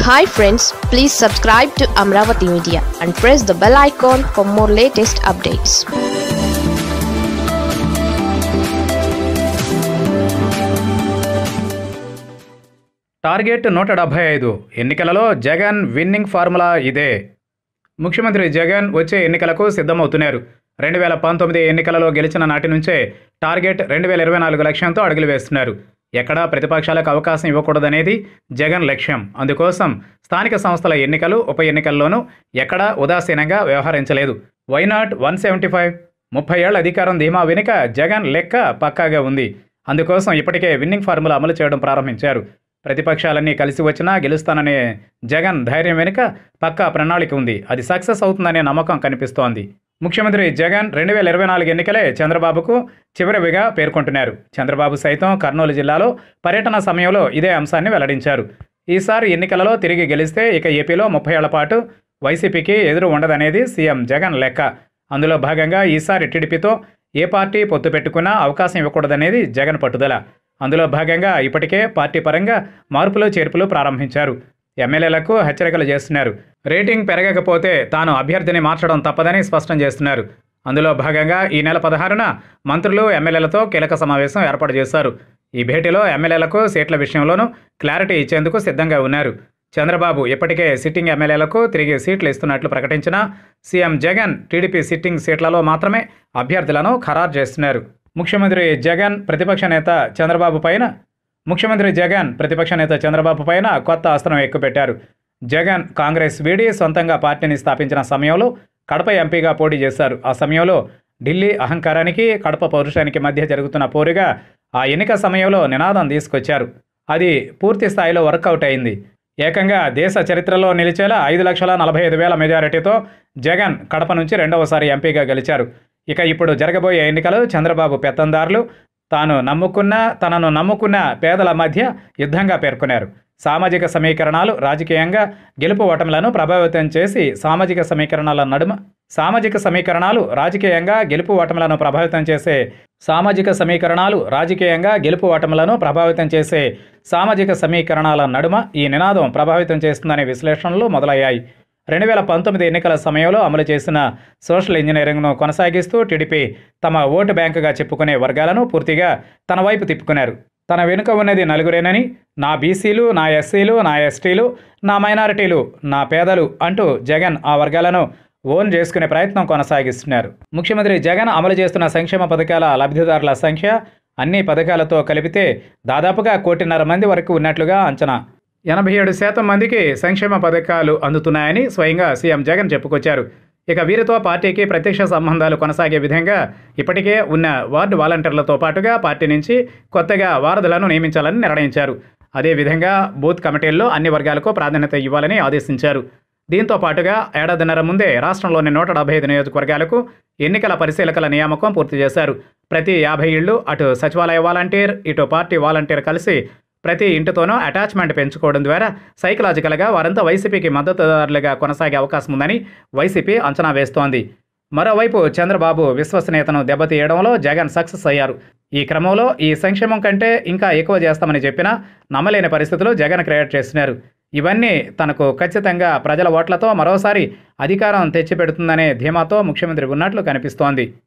hi friends please subscribe to Amaravati media and press the bell icon for more latest updates target నూట డెబ్బై ఐదు ఎన్నికలలో Jagan winnowing formula ఇదే ముఖ్యమంత్రి జగన్ వచ్చే ఎన్నికలకు సిద్ధమవుతున్నారు రెండు వేల పంతొమ్మిది ఎన్నికలలో గెలిచిన నాటి నుంచే టార్గెట్ రెండు వేల ఇరవై నాలుగు లక్ష్యంతో అడుగులు వేస్తున్నారు ఎక్కడా ప్రతిపక్షాలకు అవకాశం ఇవ్వకూడదనేది జగన్ లక్ష్యం అందుకోసం స్థానిక సంస్థల ఎన్నికలు ఉప ఎన్నికల్లోనూ ఎక్కడా ఉదాసీనంగా వ్యవహరించలేదు వైనాట్ వన్ సెవెంటీ ఫైవ్ ముప్పై ఏళ్ల అధికారం ధీమా వెనుక జగన్ లెక్క పక్కాగా ఉంది అందుకోసం ఇప్పటికే విన్నింగ్ ఫార్ములా అమలు చేయడం ప్రారంభించారు ప్రతిపక్షాలన్నీ కలిసి వచ్చినా గెలుస్తాననే జగన్ ధైర్యం వెనుక పక్కా ప్రణాళిక ఉంది అది సక్సెస్ అవుతుందనే నమ్మకం కనిపిస్తోంది ముఖ్యమంత్రి జగన్ రెండు వేల ఇరవై నాలుగు ఎన్నికలే చంద్రబాబుకు చివరివిగా పేర్కొంటున్నారు చంద్రబాబు సైతం కర్నూలు జిల్లాలో పర్యటన సమయంలో ఇదే అంశాన్ని వెల్లడించారు ఈసారి ఎన్నికలలో తిరిగి గెలిస్తే ఇక ఏపీలో ముప్పై ఏళ్ల పాటు వైసీపీకి ఎదురు ఉండదనేది సీఎం జగన్ లెక్క అందులో భాగంగా ఈసారి టీడీపీతో ఏ పార్టీ పొత్తు పెట్టుకున్నా అవకాశం ఇవ్వకూడదనేది జగన్ పట్టుదల అందులో భాగంగా ఇప్పటికే పార్టీ పరంగా మార్పులు చేర్పులు ప్రారంభించారు ఎమ్మెల్యేలకు హెచ్చరికలు చేస్తున్నారు రేటింగ్ పెరగకపోతే తాను అభ్యర్థిని మార్చడం తప్పదని స్పష్టం చేస్తున్నారు అందులో భాగంగా ఈ నెల పదహారున మంత్రులు ఎమ్మెల్యేలతో కీలక సమావేశం ఏర్పాటు చేశారు ఈ భేటీలో ఎమ్మెల్యేలకు సీట్ల విషయంలోనూ క్లారిటీ ఇచ్చేందుకు సిద్ధంగా ఉన్నారు చంద్రబాబు ఇప్పటికే సిట్టింగ్ ఎమ్మెల్యేలకు తిరిగి సీట్లు ఇస్తున్నట్లు ప్రకటించిన సీఎం జగన్ టీడీపీ సిట్టింగ్ సీట్లలో మాత్రమే అభ్యర్థులను ఖరారు చేస్తున్నారు ముఖ్యమంత్రి జగన్ ప్రతిపక్ష నేత చంద్రబాబు పైన ముఖ్యమంత్రి జగన్ ప్రతిపక్ష నేత చంద్రబాబు పైన కొత్త అస్త్రం ఎక్కుపెట్టారు జగన్ కాంగ్రెస్ వీడి సొంతంగా పార్టీని స్థాపించిన సమయంలో కడప ఎంపీగా పోటీ చేశారు ఆ సమయంలో ఢిల్లీ అహంకారానికి కడప పౌరుషానికి మధ్య జరుగుతున్న పోరుగా ఆ ఎన్నిక సమయంలో నినాదం తీసుకొచ్చారు అది పూర్తి స్థాయిలో వర్కౌట్ అయింది ఏకంగా దేశ చరిత్రలో నిలిచేలా ఐదు లక్షల నలభై ఐదు వేల మెజారిటీతో జగన్ కడప నుంచి రెండవసారి ఎంపీగా గెలిచారు ఇక ఇప్పుడు జరగబోయే ఎన్నికలు చంద్రబాబు పెత్తందారులు తాను నమ్ముకున్న తనను నమ్ముకున్న పేదల మధ్య యుద్ధంగా పేర్కొన్నారు సామాజిక సమీకరణాలు రాజకీయంగా గెలుపు ఓటములను ప్రభావితం చేసి సామాజిక సమీకరణాల నడుమ సామాజిక సమీకరణాలు రాజకీయంగా గెలుపు ఓటములను ప్రభావితం చేసే సామాజిక సమీకరణాలు రాజకీయంగా గెలుపు ఓటములను ప్రభావితం చేసే సామాజిక సమీకరణాల నడుమ ఈ నినాదం ప్రభావితం చేస్తుందనే విశ్లేషణలు మొదలయ్యాయి రెండు వేల పంతొమ్మిది ఎన్నికల సమయంలో అమలు చేసిన సోషల్ ఇంజనీరింగ్ను కొనసాగిస్తూ టీడీపీ తమ ఓటు బ్యాంకుగా చెప్పుకునే వర్గాలను పూర్తిగా తన వైపు తిప్పుకున్నారు తన వెనుక ఉన్నది నలుగురేనని నా బీసీలు నా ఎస్సీలు నా ఎస్టీలు నా మైనారిటీలు నా పేదలు అంటూ జగన్ ఆ వర్గాలను ఓన్ చేసుకునే ప్రయత్నం కొనసాగిస్తున్నారు ముఖ్యమంత్రి జగన్ అమలు చేస్తున్న సంక్షేమ పథకాల లబ్ధిదారుల సంఖ్య అన్ని పథకాలతో కలిపితే దాదాపుగా కోటిన్నర మంది వరకు ఉన్నట్లుగా అంచనా ఎనభై ఏడు శాతం మందికి సంక్షేమ పథకాలు అందుతున్నాయని స్వయంగా సీఎం జగన్ చెప్పుకొచ్చారు ఇక వీరితో పార్టీకి ప్రత్యక్ష సంబంధాలు కొనసాగే విధంగా ఇప్పటికే ఉన్న వార్డు వాలంటీర్లతో పాటుగా పార్టీ నుంచి కొత్తగా వారధులను నియమించాలని నిర్ణయించారు అదేవిధంగా బూత్ కమిటీల్లో అన్ని వర్గాలకు ప్రాధాన్యత ఇవ్వాలని ఆదేశించారు దీంతో పాటుగా ఏడాదిన్నర ముందే రాష్ట్రంలోని నూట డెబ్బై ఐదు నియోజకవర్గాలకు ఎన్నికల పరిశీలకల నియామకం పూర్తి చేశారు ప్రతి యాభై ఇళ్లు అటు సచివాలయ వాలంటీర్ ఇటు పార్టీ వాలంటీర్ కలిసి ప్రతి ఇంటితోనూ అటాచ్మెంట్ పెంచుకోవడం ద్వారా సైకలాజికల్గా వారంతా వైసీపీకి మద్దతుదారులుగా కొనసాగే అవకాశం ఉందని వైసీపీ అంచనా వేస్తోంది మరోవైపు చంద్రబాబు విశ్వసనీయతను దెబ్బతీయడంలో జగన్ సక్సెస్ అయ్యారు ఈ క్రమంలో ఈ సంక్షేమం కంటే ఇంకా ఎక్కువ చేస్తామని చెప్పినా నమ్మలేని పరిస్థితులు జగన్ క్రియేట్ చేస్తున్నారు ఇవన్నీ తనకు ఖచ్చితంగా ప్రజల ఓట్లతో మరోసారి అధికారం తెచ్చిపెడుతుందనే ధీమాతో ముఖ్యమంత్రి ఉన్నట్లు కనిపిస్తోంది